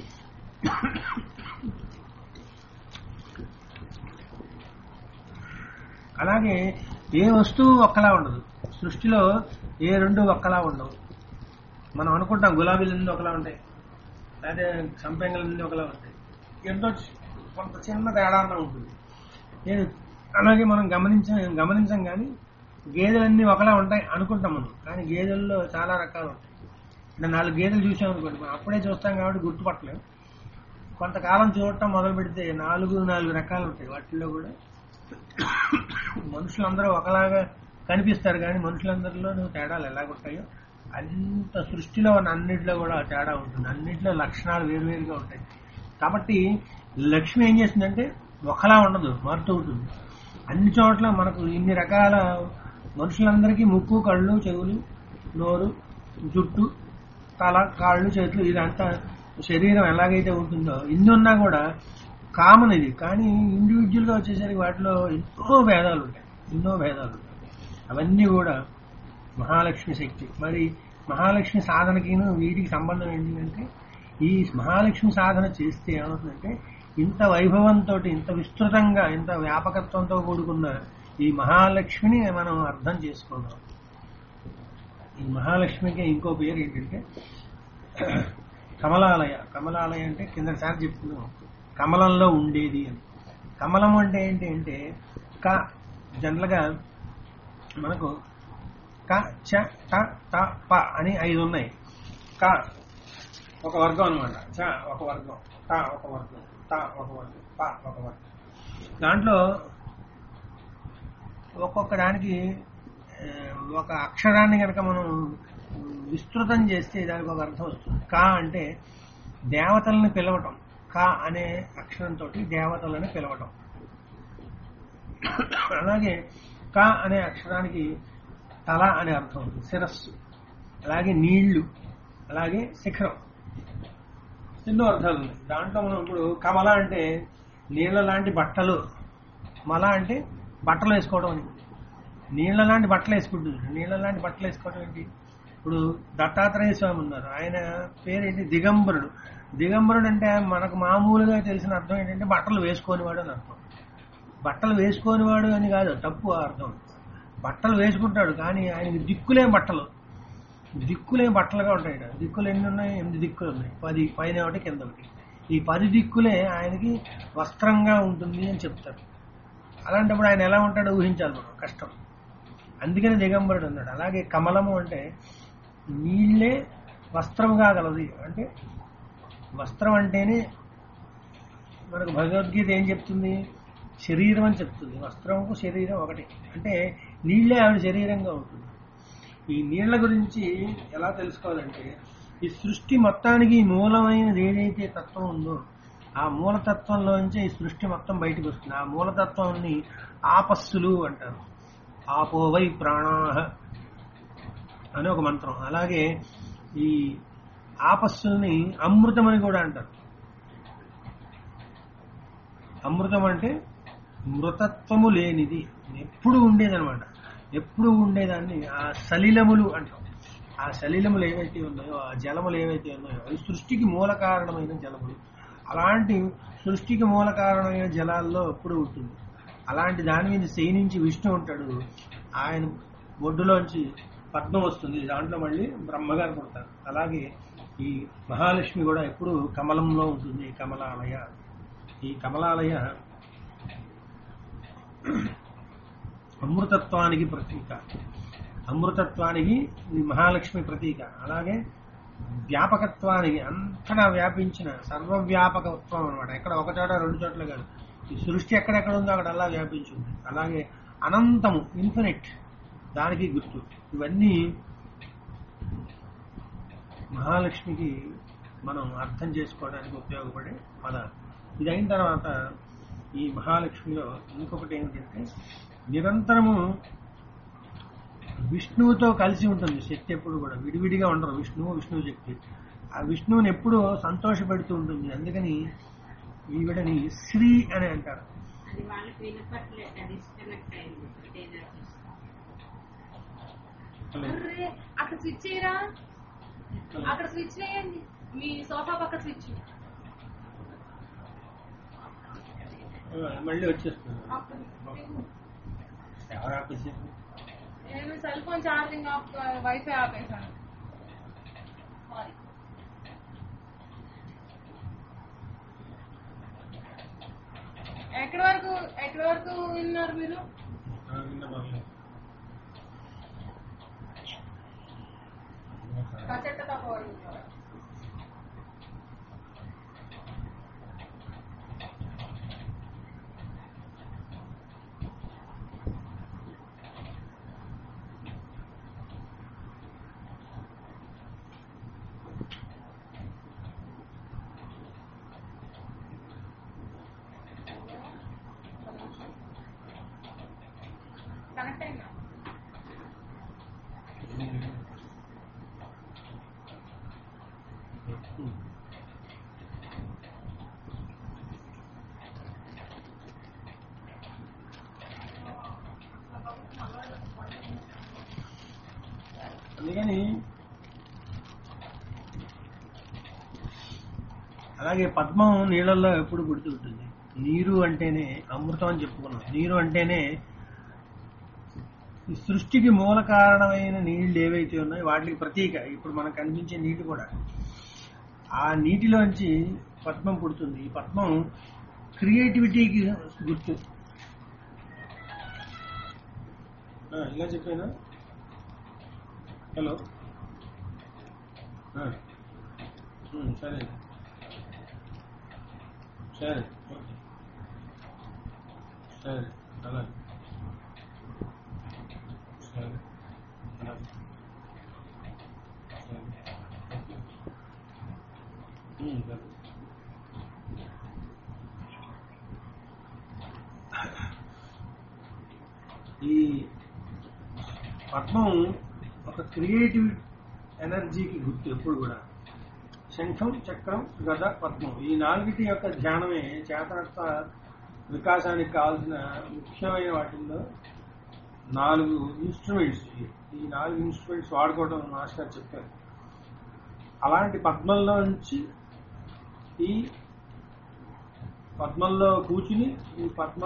S1: అలాగే ఏ వస్తువు ఒక్కలా ఉండదు సృష్టిలో ఏ రెండు ఒక్కలా ఉండవు మనం అనుకుంటాం గులాబీలన్నీ ఒకలా ఉంటాయి లేదా సంపెంగలన్నీ ఒకలా ఉంటాయి ఎంతో కొంత చిన్న తేడా అన్న ఉంటుంది నేను అలాగే మనం గమనించ గమనించం కానీ గేదెలన్నీ ఒకలా ఉంటాయి అనుకుంటాం మనం కానీ గేదెల్లో చాలా రకాలు ఉంటాయి అంటే నాలుగు గేదెలు చూసాం అనుకోండి మనం అప్పుడే చూస్తాం కాబట్టి గుర్తుపట్టలేం కొంతకాలం చూడటం మొదలు పెడితే నాలుగు నాలుగు రకాలు ఉంటాయి వాటిల్లో కూడా మనుషులందరూ ఒకలాగా కనిపిస్తారు కానీ మనుషులందరిలోనూ తేడాలు ఎలాగుంటాయో అంత సృష్టిలో ఉన్న అన్నిటిలో కూడా తేడా ఉంటుంది అన్నిటిలో లక్షణాలు వేరువేరుగా ఉంటాయి కాబట్టి లక్ష్మి ఏం చేస్తుందంటే ఒకలా ఉండదు మారుతూ ఉంటుంది అన్ని చోట్ల మనకు ఇన్ని రకాల మనుషులందరికీ ముక్కు కళ్ళు చెవులు నోరు జుట్టు తల కాళ్ళు చేతులు ఇదంతా శరీరం ఎలాగైతే ఉంటుందో ఇన్ని ఉన్నా కూడా కామన్ ఇది కానీ ఇండివిజువల్ గా వచ్చేసరికి వాటిలో ఎన్నో భేదాలు ఉంటాయి ఎన్నో భేదాలు ఉంటాయి అవన్నీ కూడా మహాలక్ష్మి శక్తి మరి మహాలక్ష్మి సాధనకిను వీటికి సంబంధం ఏంటంటే ఈ మహాలక్ష్మి సాధన చేస్తే ఏమవుతుందంటే ఇంత వైభవంతో ఇంత విస్తృతంగా ఇంత వ్యాపకత్వంతో కూడుకున్న ఈ మహాలక్ష్మిని మనం అర్థం చేసుకోగలం ఈ మహాలక్ష్మికి ఇంకో పేరు ఏంటంటే కమలాలయ కమలాలయ అంటే కిందసారి చెప్తున్నాం కమలంలో ఉండేది అని కమలం అంటే ఏంటి అంటే క జనరల్గా మనకు క చ ట త ప అని ఐదు ఉన్నాయి క ఒక వర్గం అనమాట చ ఒక వర్గం ట ఒక వర్గం త ఒక వర్గం ప ఒక వర్గం దాంట్లో ఒక్కొక్క దానికి ఆ, ఒక అక్షరాన్ని కనుక మనం విస్తృతం చేస్తే దానికి ఒక అర్థం వస్తుంది కా అంటే దేవతలను పిలవటం కా అనే అక్షరంతో దేవతలను పిలవటం అలాగే క అనే అక్షరానికి తల అనే అర్థం ఉంది శిరస్సు అలాగే నీళ్లు అలాగే శిఖరం ఎన్నో అర్థాలు ఉన్నాయి దాంట్లో మనం ఇప్పుడు కమల అంటే నీళ్ల లాంటి బట్టలు మల అంటే బట్టలు వేసుకోవడం అని నీళ్ల లాంటి బట్టలు వేసుకుంటుంది నీళ్ల లాంటి బట్టలు వేసుకోవడం ఏంటి ఇప్పుడు దత్తాత్రేయ స్వామి ఉన్నారు ఆయన పేరేంటి దిగంబరుడు దిగంబరుడు అంటే మనకు మామూలుగా తెలిసిన అర్థం ఏంటంటే బట్టలు వేసుకోనివాడు అని అర్థం బట్టలు వేసుకోనివాడు అని కాదు తప్పు ఆ అర్థం బట్టలు వేసుకుంటాడు కానీ ఆయనకి దిక్కులే బట్టలు దిక్కులే బట్టలుగా ఉంటాయి ఇక్కడ. దిక్కులు ఎన్ని ఉన్నాయి ఎనిమిది దిక్కులు ఉన్నాయి పది పైన ఒకటి కింద ఒకటి ఈ పది దిక్కులే ఆయనకి వస్త్రంగా ఉంటుంది అని చెప్తారు అలాంటప్పుడు ఆయన ఎలా ఉంటాడో ఊహించాలి మనం కష్టం అందుకని దిగంబరుడు అన్నాడు అలాగే కమలము అంటే నీళ్ళే వస్త్రముగా గలది అంటే వస్త్రం అంటేనే మనకు భగవద్గీత ఏం చెప్తుంది శరీరం అని చెప్తుంది వస్త్రముకు శరీరం ఒకటి అంటే నీళ్ళే ఆవిడ శరీరంగా ఉంటుంది ఈ నీళ్ల గురించి ఎలా తెలుసుకోవాలంటే ఈ సృష్టి మొత్తానికి మూలమైనది ఏదైతే తత్వం ఉందో ఆ మూలతత్వంలోంచి ఈ సృష్టి మొత్తం బయటకు వస్తుంది ఆ మూలతత్వాన్ని ఆపస్సులు అంటారు ఆపో వై ప్రాణాహ అని ఒక మంత్రం అలాగే ఈ ఆపస్సుల్ని అమృతం అని కూడా అంటారు అమృతం అంటే మృతత్వము లేనిది ఎప్పుడు ఉండేదన్నమాట ఎప్పుడు ఉండేదాన్ని ఆ సలిలములు అంటాం ఆ సలిలములు ఏవైతే ఉన్నాయో ఆ జలములు ఏవైతే ఉన్నాయో అవి సృష్టికి మూల కారణమైన జలములు అలాంటి సృష్టికి మూల కారణమైన జలాల్లో ఎప్పుడు ఉంటుంది అలాంటి దాని మీద శయనించి విష్ణు ఉంటాడు ఆయన ఒడ్డులోంచి పద్మం వస్తుంది దాంట్లో మళ్ళీ బ్రహ్మగారు పుడతారు అలాగే ఈ మహాలక్ష్మి కూడా ఎప్పుడు కమలంలో ఉంటుంది కమలాలయ ఈ కమలాలయ అమృతత్వానికి ప్రతీక అమృతత్వానికి ఈ మహాలక్ష్మి ప్రతీక అలాగే వ్యాపకత్వానికి అంతటా వ్యాపించిన సర్వవ్యాపకత్వం అనమాట ఎక్కడ ఒక చోట రెండు చోట్ల కాదు ఈ సృష్టి ఎక్కడెక్కడ ఉందో అక్కడ అలా వ్యాపించింది అలాగే అనంతము ఇన్ఫినిట్ దానికి గుర్తు ఇవన్నీ మహాలక్ష్మికి మనం అర్థం చేసుకోవడానికి ఉపయోగపడే పదాలు ఇది అయిన తర్వాత ఈ మహాలక్ష్మిలో ఇంకొకటి ఏమిటంటే నిరంతరము విష్ణువుతో కలిసి ఉంటుంది శక్తి ఎప్పుడు కూడా విడివిడిగా ఉండరు విష్ణువు విష్ణువు శక్తి ఆ విష్ణువుని ఎప్పుడూ సంతోషపెడుతూ ఉంటుంది అందుకని ఈవిడని శ్రీ అని అంటారు
S2: అది వాళ్ళకి వినపట్లేదు డిస్కనెక్ట్ అయింది ఏదో
S3: అర్రే, అక్కడ స్విచ్ చేయరా అక్కడ స్విచ్ చేయండి మీ సోఫా పక్క స్విచ్
S1: మళ్ళీ వచ్చేస్తుంది
S3: అక్కడ.
S1: ఎవరు ఆపేసారు
S3: నేను cell phone charging off wifi ఆపేసాను సారీ ఎక్కడి వరకు ఎక్కడి వరకు విన్నారు మీరు కచ్చట్ట తప్ప వరకు విన్నారా? కనెక్ట్ అయిందా
S1: అందుకని అలాగే పద్మం నీళ్ళల్లో ఎప్పుడు పుడుతుంటుంది నీరు అంటేనే అమృతం అని చెప్పుకున్నాం నీరు అంటేనే ఈ సృష్టికి మూల కారణమైన నీళ్లు ఏవైతే ఉన్నాయో వాటికి ప్రతీక ఇప్పుడు మనకు కనిపించే నీటి కూడా ఆ నీటిలోంచి పద్మం పుడుతుంది ఈ పద్మం క్రియేటివిటీకి గుర్తు ఆ, ఇలా చెప్పానా హలో ఆ. ఉమ్, సరే సరే ఓకే సరే అలాగే సరే అలాగే సరే ఓకే ఉమ్, సరే ఈ పద్మం ఒక క్రియేటివ్ ఎనర్జీకి గుర్తు ఎప్పుడు కూడా శంఖం చక్రం గద పద్మం ఈ నాలుగిటి యొక్క ధ్యానమే చేతనత్వ వికాసానికి కావాల్సిన ముఖ్యమైన వాటిల్లో నాలుగు ఇన్స్ట్రుమెంట్స్ ఈ నాలుగు ఇన్స్ట్రుమెంట్స్ వాడుకోవడం మాస్టర్ చెప్పారు అలాంటి పద్మంలో నుంచి ఈ పద్మంలో కూర్చుని ఈ పద్మ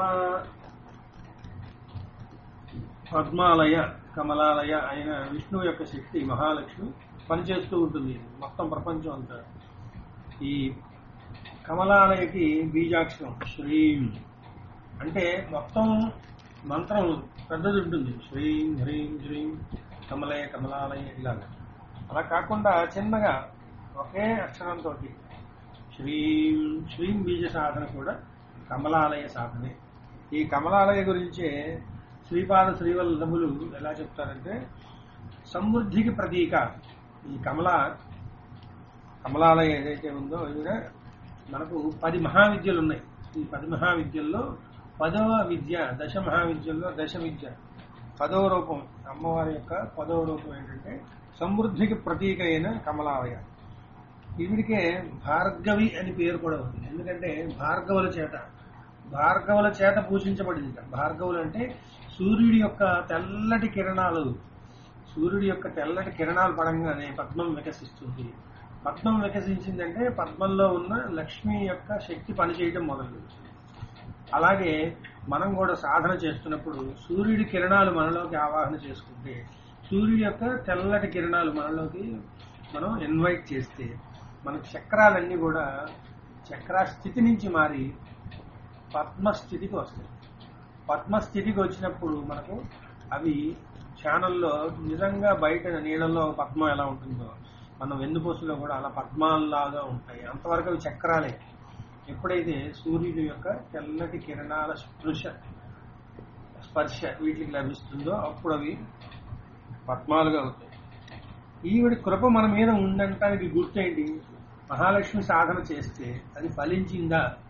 S1: పద్మాలయ కమలాలయ అయిన విష్ణువు యొక్క శక్తి మహాలక్ష్మి పనిచేస్తూ ఉంటుంది మొత్తం ప్రపంచం అంతా ఈ కమలాలయకి బీజాక్షరం శ్రీం అంటే మొత్తం మంత్రం పెద్దది ఉంటుంది శ్రీం హ్రీం శ్రీం కమలయ కమలాలయ ఇలాగా అలా కాకుండా చిన్నగా ఒకే అక్షరంతో శ్రీం శ్రీం బీజ సాధన కూడా కమలాలయ సాధనే ఈ కమలాలయ గురించే శ్రీపాద శ్రీవల్లభులు ఎలా చెప్తారంటే సమృద్ధికి ప్రతీక ఈ కమల కమలాలయ ఏదైతే ఉందో ఇది మనకు పది మహావిద్యలు ఉన్నాయి ఈ పది మహావిద్యల్లో పదవ విద్య దశ మహావిద్యల్లో దశ విద్య పదవ రూపం అమ్మవారి యొక్క పదవ రూపం ఏంటంటే సమృద్ధికి ప్రతీక అయిన కమలాలయ ఈవిడికే భార్గవి అని పేరు కూడా ఉంది ఎందుకంటే భార్గవుల చేత భార్గవుల చేత పూజించబడింది భార్గవులు అంటే సూర్యుడి యొక్క తెల్లటి కిరణాలు సూర్యుడి యొక్క తెల్లటి కిరణాలు పడంగానే పద్మం వికసిస్తుంది పద్మం వికసించిందంటే పద్మంలో ఉన్న లక్ష్మి యొక్క శక్తి పనిచేయడం మొదలుపెట్టింది అలాగే మనం కూడా సాధన చేస్తున్నప్పుడు సూర్యుడి కిరణాలు మనలోకి ఆవాహన చేసుకుంటే సూర్యుడి యొక్క తెల్లటి కిరణాలు మనలోకి మనం ఇన్వైట్ చేస్తే మనకు చక్రాలన్నీ కూడా చక్ర స్థితి నుంచి మారి పద్మస్థితికి వస్తాయి పద్మస్థితికి వచ్చినప్పుడు మనకు అవి ఛానల్లో నిజంగా బయట నీళ్ళల్లో పద్మం ఎలా ఉంటుందో మన వెన్నుపూసలో కూడా అలా పద్మాల్లాగా ఉంటాయి అంతవరకు అవి చక్రాలే ఎప్పుడైతే సూర్యుడి యొక్క తెల్లటి కిరణాల స్పృశ స్పర్శ వీటికి లభిస్తుందో అప్పుడు అవి పద్మాలుగా అవుతాయి ఈవిడి కృప మన మీద ఉందంటానికి గుర్తేంటి మహాలక్ష్మి సాధన చేస్తే అది ఫలించిందా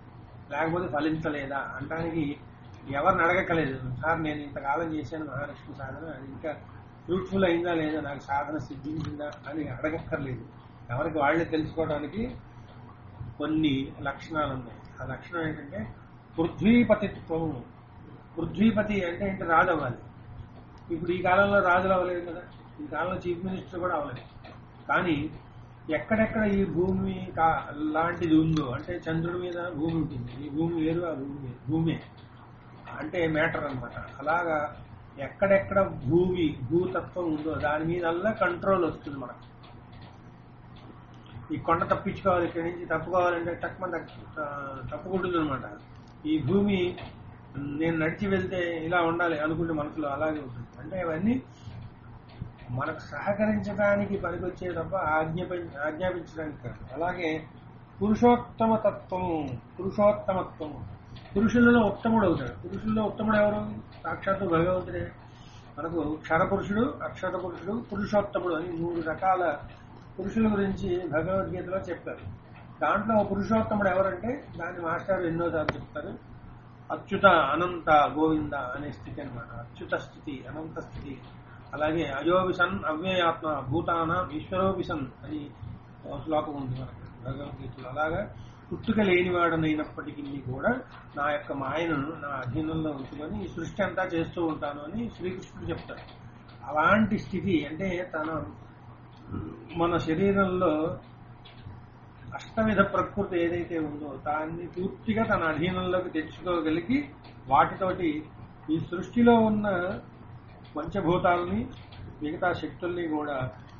S1: లేకపోతే ఫలించలేదా అంటానికి ఎవరిని అడగక్కలేదు సార్ నేను ఇంతకాలం చేశాను మహాలక్ష్మి సాధన అది ఇంకా ఫ్రూట్ఫుల్ అయిందా లేదా నాకు సాధన సిద్ధించిందా అని అడగక్కర్లేదు ఎవరికి వాళ్ళే తెలుసుకోవడానికి కొన్ని లక్షణాలు ఉన్నాయి ఆ లక్షణం ఏంటంటే పృథ్వీపతిత్వం పృథ్వీపతి అంటే ఏంటి రాజు అవ్వాలి ఇప్పుడు ఈ కాలంలో రాజులు అవ్వలేదు కదా ఈ కాలంలో చీఫ్ మినిస్టర్ కూడా అవ్వలేదు కానీ ఎక్కడెక్కడ ఈ భూమి కా- లాంటిది ఉందో అంటే చంద్రుడి మీద భూమి ఉంటుంది ఈ భూమి వేరు ఆ భూమి వేరు. భూమే అంటే మ్యాటర్ అన్నమాట అలాగా ఎక్కడెక్కడ భూమి భూతత్వం ఉందో దాని మీదల్లా కంట్రోల్ వస్తుంది మనకు ఈ కొండ తప్పించుకోవాలి ఇక్కడి నుంచి తప్పుకోవాలంటే తక్కువ తప్పుకుంటుంది అనమాట ఈ భూమి నేను నడిచి వెళ్తే ఇలా ఉండాలి అనుకుంటే మనసులో అలాగే ఉంటుంది అంటే అవన్నీ మనకు సహకరించడానికి పనికొచ్చే తప్ప ఆజ్ఞాపి ఆజ్ఞాపించడానికి కాదు అలాగే పురుషోత్తమ తత్వము పురుషోత్తమత్వము పురుషులలో ఉత్తముడు అవుతాడు పురుషుల్లో ఉత్తముడు ఎవరు సాక్షాత్తు భగవంతుడే మనకు క్షర పురుషుడు అక్షర పురుషుడు పురుషోత్తముడు అని మూడు రకాల పురుషుల గురించి భగవద్గీతలో చెప్పారు దాంట్లో పురుషోత్తముడు ఎవరంటే దాన్ని మాస్టర్ ఎన్నోసార్లు చెప్తారు అచ్యుత అనంత గోవింద అనే స్థితి అన్నమాట అచ్యుత స్థితి అనంత స్థితి అలాగే అయోవిసన్ అవ్యయాత్మ భూతాన ఈశ్వరోవిసన్ అని ఒక శ్లోకం ఉంది మనకు భగవద్గీతలో అలాగా పుట్టుక లేనివాడనైనప్పటికీ కూడా నా యొక్క మాయను నా అధీనంలో ఉంచుకొని ఈ సృష్టి అంతా చేస్తూ ఉంటాను అని శ్రీకృష్ణుడు చెప్తాడు అలాంటి స్థితి అంటే తన మన శరీరంలో అష్టవిధ ప్రకృతి ఏదైతే ఉందో దాన్ని పూర్తిగా తన అధీనంలోకి తెచ్చుకోగలిగి వాటితోటి ఈ సృష్టిలో ఉన్న పంచభూతాలని మిగతా శక్తుల్ని కూడా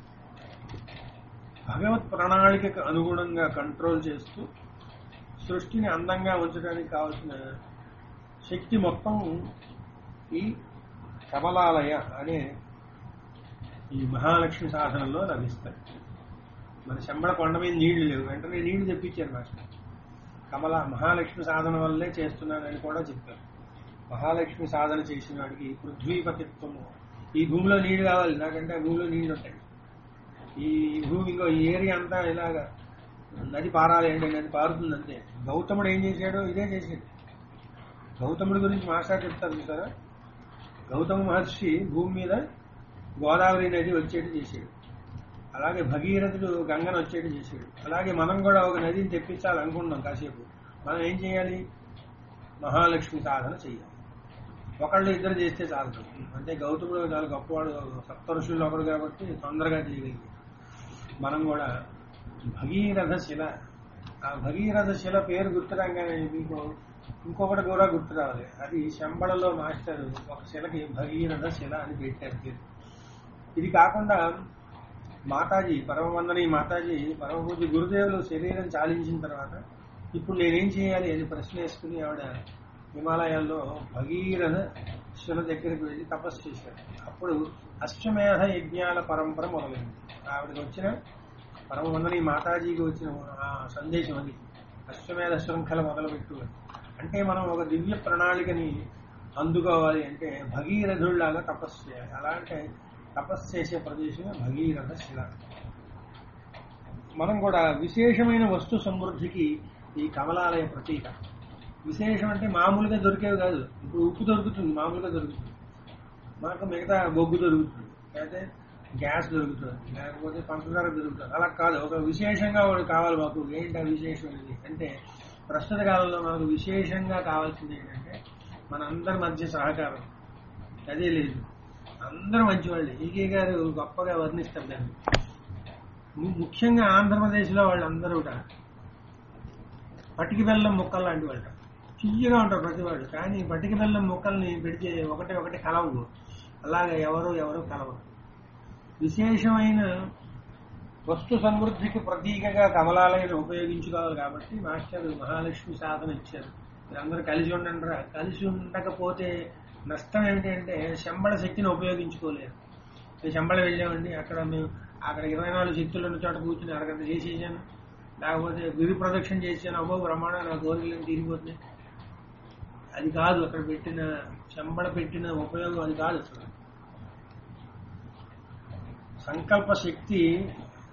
S1: భగవత్ ప్రణాళికకు అనుగుణంగా కంట్రోల్ చేస్తూ సృష్టిని అందంగా ఉంచడానికి కావాల్సిన శక్తి మొత్తం ఈ కమలాలయ అనే ఈ మహాలక్ష్మి సాధనలో లభిస్తాయి మన శంబళ కొండ మీద నీళ్లు లేవు వెంటనే నీళ్లు తెప్పించారు మాస్టర్ కమల మహాలక్ష్మి సాధన వల్లే చేస్తున్నానని కూడా చెప్పారు మహాలక్ష్మి సాధన చేసిన వాడికి పృథ్వీపతిత్వము ఈ భూమిలో నీళ్లు కావాలి నాకంటే ఆ భూమిలో నీళ్లు ఉంటాయి ఈ భూమి ఇంకో ఈ ఏరియా అంతా ఇలాగా నది పారాలి అంటే నది పారుతుంది అంతే గౌతముడు ఏం చేశాడో ఇదే చేసాడు గౌతముడి గురించి మాస్టర్ చెప్తారు చూసారా గౌతమ మహర్షి భూమి మీద గోదావరి నది వచ్చేట్టు చేశాడు అలాగే భగీరథుడు గంగను వచ్చేట్టు చేశాడు అలాగే మనం కూడా ఒక నదిని తెప్పించాలనుకుంటున్నాం కాసేపు మనం ఏం చేయాలి మహాలక్ష్మి సాధన చేయాలి ఒకళ్ళు ఇద్దరు చేస్తే చాలు అంటే గౌతముడు చాలా గొప్పవాడు సప్త ఋషుల్లో ఒకడు కాబట్టి తొందరగా చేయగలిగి మనం కూడా భగీరథ శిల ఆ భగీరథ శిల పేరు గుర్తురాగానే మీకు ఇంకొకటి కూడా గుర్తు రావాలి అది శంబళలో మాస్టర్ ఒక శిలకి భగీరథ శిల అని పెట్టారు పేరు ఇది కాకుండా మాతాజీ పరమవందని మాతాజీ పరమపూజ గురుదేవులు శరీరం చాలించిన తర్వాత ఇప్పుడు నేనేం చేయాలి అని ప్రశ్న వేసుకుని ఆవిడ హిమాలయాల్లో భగీరథ శిల దగ్గరికి వెళ్ళి తపస్సు చేశారు అప్పుడు అశ్వమేధ యజ్ఞాల పరంపర మొదలైంది ఆవిడకి వచ్చిన పరమవందని మాతాజీకి వచ్చిన ఆ సందేశం అది అశ్వమేధ శృంఖల మొదలుపెట్టు అని. అంటే మనం ఒక దివ్య ప్రణాళికని అందుకోవాలి అంటే భగీరథుడిలాగా తపస్సు చేయాలి అలా అంటే తపస్సు చేసే ప్రదేశమే భగీరథ శిల మనం కూడా విశేషమైన వస్తు సమృద్ధికి ఈ కమలాలయ ప్రతీక విశేషం అంటే మామూలుగా దొరికేవి కాదు ఇప్పుడు ఉప్పు దొరుకుతుంది మామూలుగా దొరుకుతుంది మనకు మిగతా బొగ్గు దొరుకుతుంది అయితే గ్యాస్ దొరుకుతుంది లేకపోతే పంచదార దొరుకుతుంది అలా కాదు ఒక విశేషంగా ఒకటి కావాలి మాకు ఏంటి ఆ విశేషం అనేది అంటే ప్రస్తుత కాలంలో మనకు విశేషంగా కావాల్సింది ఏంటంటే మన అందరి మధ్య సహకారం అదే లేదు అందరూ మంచివాళ్ళు ఈకే గారు గొప్పగా వర్ణిస్తారు దాన్ని ము- ముఖ్యంగా ఆంధ్రప్రదేశ్లో వాళ్ళందరూ కూడా పటికి బెల్లం ముక్కలు లాంటి వాళ్ళు చియ్యగా ఉంటారు ప్రతి వాళ్ళు కానీ పటికి బెల్లం ముక్కల్ని పెడితే ఒకటి ఒకటి కలవు అలాగే ఎవరు ఎవరు కలవరు విశేషమైన వస్తు సమృద్ధికి ప్రతీకగా కమలాలయను ఉపయోగించుకోవాలి కాబట్టి మాస్టర్ మహాలక్ష్మి సాధన ఇచ్చారు మీరందరూ కలిసి ఉండండి రా కలిసి ఉండకపోతే నష్టం ఏంటంటే శంబళ శక్తిని ఉపయోగించుకోలేరు మేము శంబళ వెళ్ళామండి అక్కడ మేము అక్కడ ఇరవై నాలుగు శక్తులు ఉన్న చోట కూర్చుని అరగంట చేసేసాను లేకపోతే గిరి ప్రదక్షిణ చేసాను అబ్బో బ్రహ్మాండ నా కోరికలను తీరిపోతున్నాయి అది కాదు అక్కడ పెట్టిన శంబళ పెట్టిన ఉపయోగం అది కాదు అసలు సంకల్ప శక్తి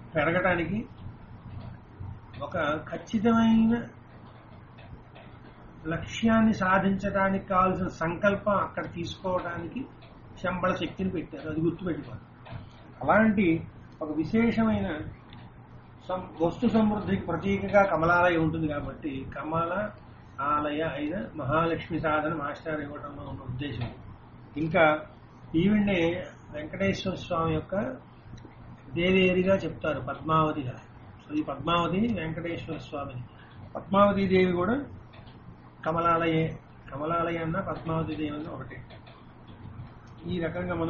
S1: పెరగటానికి ఒక ఖచ్చితమైన లక్ష్యాన్ని సాధించడానికి కావాల్సిన సంకల్పం అక్కడ తీసుకోవడానికి శంబళ శక్తిని పెట్టారు అది గుర్తుపెట్టుకోవాలి అలాంటి ఒక విశేషమైన సం- వస్తు సమృద్ధికి ప్రతీకగా కమలాలయం ఉంటుంది కాబట్టి కమల ఆలయ అయిన మహాలక్ష్మి సాధన మాస్టర్ ఇవ్వడంలో ఉన్న ఉద్దేశం ఇంకా ఈవిడ్ని వెంకటేశ్వర స్వామి యొక్క దేవేరిగా చెప్తారు పద్మావతిగా సో ఈ పద్మావతి వెంకటేశ్వర స్వామిని పద్మావతి దేవి కూడా కమలాలయే కమలాలయ అన్న పద్మావతి దేవి అన్న ఒకటే ఈ రకంగా మనం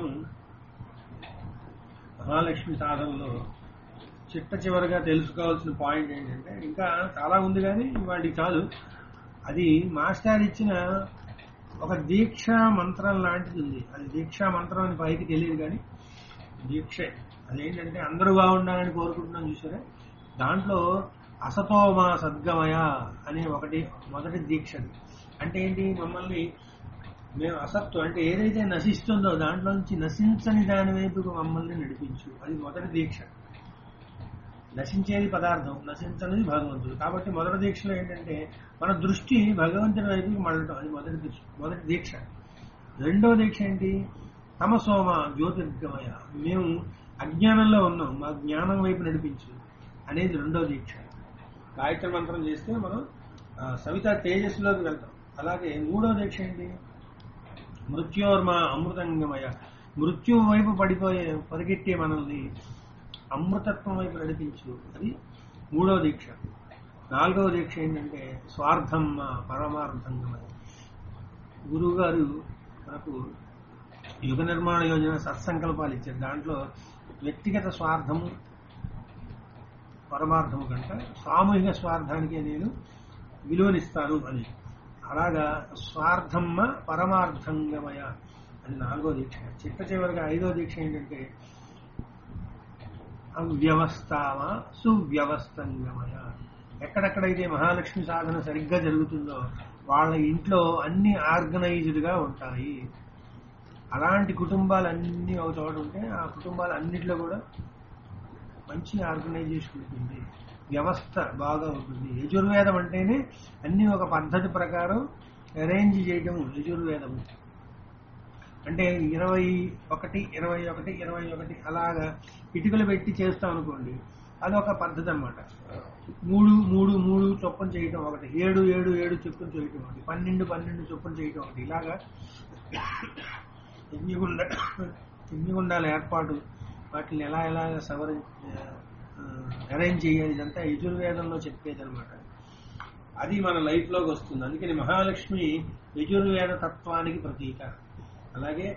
S1: మహాలక్ష్మి సాధనలో చిట్ట చివరిగా తెలుసుకోవాల్సిన పాయింట్ ఏంటంటే ఇంకా చాలా ఉంది కానీ వాటికి చాలు అది మాస్టర్ ఇచ్చిన ఒక దీక్షా మంత్రం లాంటిది ఉంది అది దీక్షా మంత్రం అని పైకి తెలియదు కానీ దీక్షే అదేంటంటే అందరూ బాగుండాలని కోరుకుంటున్నాం చూసారా దాంట్లో అసతోమా సద్గమయ అనే ఒకటి మొదటి దీక్ష అది. అంటే ఏంటి మమ్మల్ని మేము అసత్తు అంటే ఏదైతే నశిస్తుందో దాంట్లోంచి నశించని దాని వైపుకు మమ్మల్ని నడిపించు అది మొదటి దీక్ష నశించేది పదార్థం నశించనిది భగవంతుడు కాబట్టి మొదటి దీక్షలో ఏంటంటే మన దృష్టి భగవంతుడి వైపుకి మళ్ళటం అది మొదటి దృష్టి మొదటి దీక్ష రెండో దీక్ష ఏంటి తమసోమ జ్యోతిర్గమయ మేము అజ్ఞానంలో ఉన్నాం మా జ్ఞానం వైపు నడిపించు అనేది రెండో దీక్ష గాయత్రి మంత్రం చేస్తే మనం ఆ, సవిత తేజస్సులోకి వెళ్తాం అలాగే మూడో దీక్ష ఏంటి మృత్యోర్మ అమృతంగమయ మృత్యు వైపు పడిపోయే పరిగెట్టే మనల్ని అమృతత్వం వైపు నడిపించు అది మూడో దీక్ష నాలుగవ దీక్ష ఏంటంటే స్వార్థం పరమార్థంగమయ గురువు గారు మనకు యుగ నిర్మాణ యోజన సత్సంకల్పాలు ఇచ్చారు దాంట్లో వ్యక్తిగత స్వార్థము పరమార్థము కంటే సామూహిక స్వార్థానికి నేను విలువనిస్తాను అని అలాగా స్వార్థమ్మ పరమార్థంగమయ అది నాలుగో దీక్ష చిట్ట చివరిగా ఐదో దీక్ష ఏంటంటే అవ్యవస్థామ సువ్యవస్థంగమయ ఎక్కడెక్కడైతే మహాలక్ష్మి సాధన సరిగ్గా జరుగుతుందో వాళ్ళ ఇంట్లో అన్ని ఆర్గనైజ్డ్ గా ఉంటాయి అలాంటి కుటుంబాలు అన్ని ఒక చోట ఉంటే ఆ కుటుంబాలు అన్నిట్లో కూడా మంచి ఆర్గనైజేషన్ ఉంటుంది వ్యవస్థ బాగా ఉంటుంది యజుర్వేదం అంటేనే అన్ని ఒక పద్ధతి ప్రకారం అరేంజ్ చేయడం యజుర్వేదం అంటే ఇరవై ఒకటి ఇరవై ఒకటి ఇరవై ఒకటి అలాగా ఇటుకలు పెట్టి చేస్తాం అనుకోండి అదొక పద్ధతి అన్నమాట మూడు మూడు మూడు చొప్పున చేయటం ఒకటి ఏడు ఏడు ఏడు చొప్పున చేయటం ఒకటి పన్నెండు పన్నెండు చొప్పున చేయటం ఒకటి ఇలాగా యజ్ఞగుండ యజ్ఞగుండాల ఏర్పాటు వాటిని ఎలా ఎలా సవరి అరేంజ్ చేయాలి ఇదంతా యజుర్వేదంలో చెప్పేది అనమాట అది మన లైఫ్ లోకి వస్తుంది అందుకని మహాలక్ష్మి యజుర్వేద తత్వానికి ప్రతీక అలాగే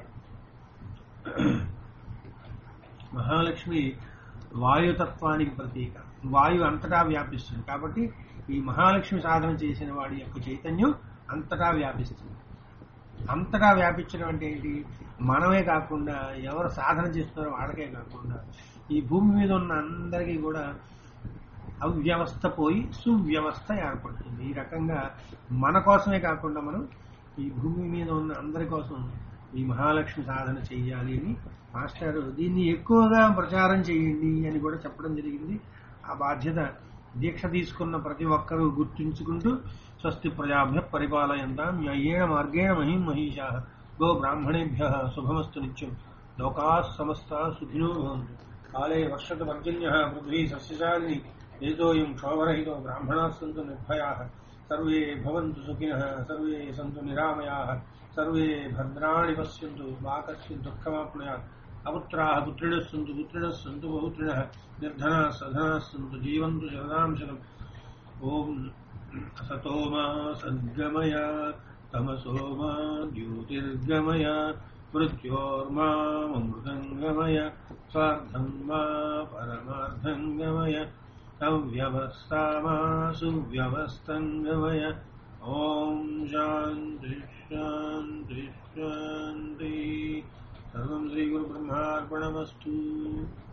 S1: మహాలక్ష్మి వాయుతత్వానికి ప్రతీక వాయు అంతటా వ్యాపిస్తుంది కాబట్టి ఈ మహాలక్ష్మి సాధన చేసిన వాడి యొక్క చైతన్యం అంతటా వ్యాపిస్తుంది అంతటా వ్యాపించడం అంటే ఏంటి మనమే కాకుండా ఎవరు సాధన చేస్తున్నారో వాళ్ళకే కాకుండా ఈ భూమి మీద ఉన్న అందరికీ కూడా అవ్యవస్థ పోయి సువ్యవస్థ ఏర్పడుతుంది ఈ రకంగా మన కోసమే కాకుండా మనం ఈ భూమి మీద ఉన్న అందరి కోసం ఈ మహాలక్ష్మి సాధన చెయ్యాలి అని మాస్టర్ దీన్ని ఎక్కువగా ప్రచారం చేయండి అని కూడా చెప్పడం జరిగింది ఆ బాధ్యత దీక్ష తీసుకున్న ప్రతి ఒక్కరూ గుర్తుంచుకుంటూ స్వస్తి ప్రజాభ్య పరిపాలయంతాం న్యాయేణ మార్గేణ మహిం మహిషా గో బ్రాహ్మణేభ్య శుభమస్తు నిత్యం లోకా సమస్త సుఖినో భవంతు కాలే వర్షత పర్జన్య పృథ్వీ సస్యశాలిని ఏతోయం క్షోభరహితో బ్రాహ్మణా సంతు నిర్భయా సర్వే భవంతు సుఖినః సర్వే సంతు నిరామయాः సర్వే భద్రాణి పశ్యంతు మా కశ్చిత్ దుఃఖమాప్నుయాత్ అపుత్రాः పుత్రిణः सन्तु पुत्रिणः सन्तु बहुत्रिणः निर्धनाः सधनाः सन्तु जीवन्तु शरदां शतम् ॐ असतो मा सद्गमय तमसो मा द्योतिर्गमय मृत्योर्मामृतङ्गमय स्वार्थं मा परमार्थङ्गमय अव्यवस्था मा सुव्यवस्थङ्गमय ॐ शान्ति शान्ति शान्ति सर्वं श्रीगुरुब्रह्मार्पणमस्तु